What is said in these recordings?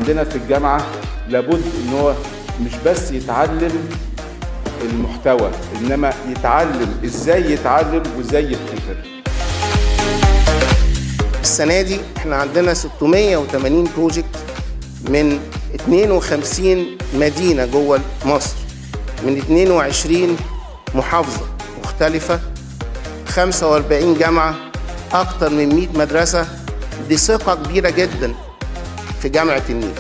عندنا في الجامعة لابد ان هو مش بس يتعلم المحتوى انما يتعلم ازاي يتعلم وازاي يبتكر السنة دي احنا عندنا 680 بروجكت من 52 مدينة جوه مصر من 22 محافظة مختلفة 45 جامعة أكتر من 100 مدرسة دي ثقة كبيرة جدا في جامعة النيل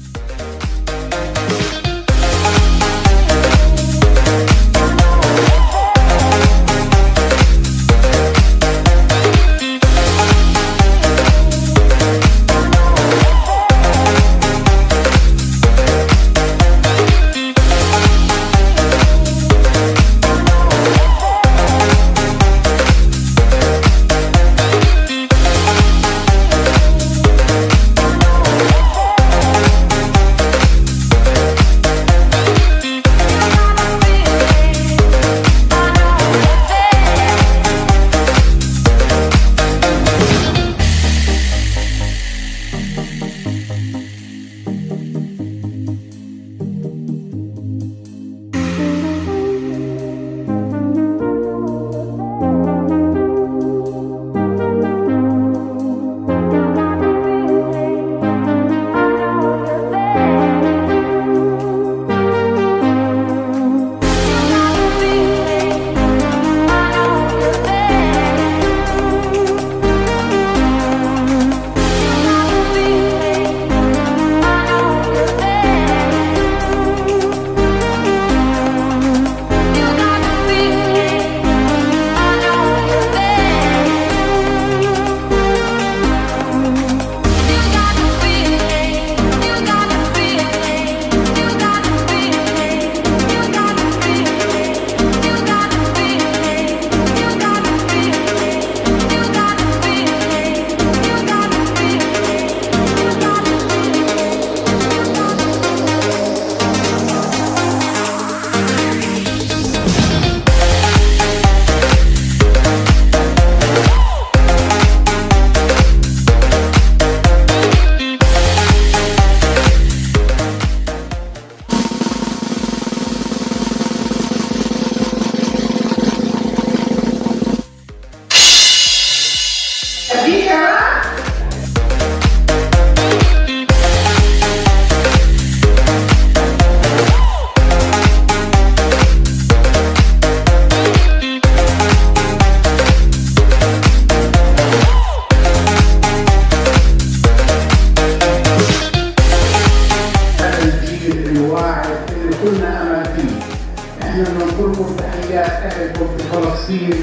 الجيل الواعد اللي كنا امل فيه احنا بننقلكم تحيات اهلكم في فلسطين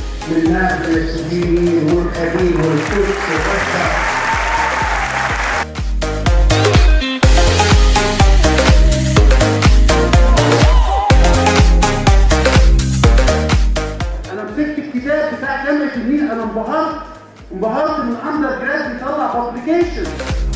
من نابلس وجنين والخليل والقدس وغزه انا مسكت الكتاب بتاع جامعه النيل انا انبهرت انبهرت من اندر جراد بيطلع بابليكيشن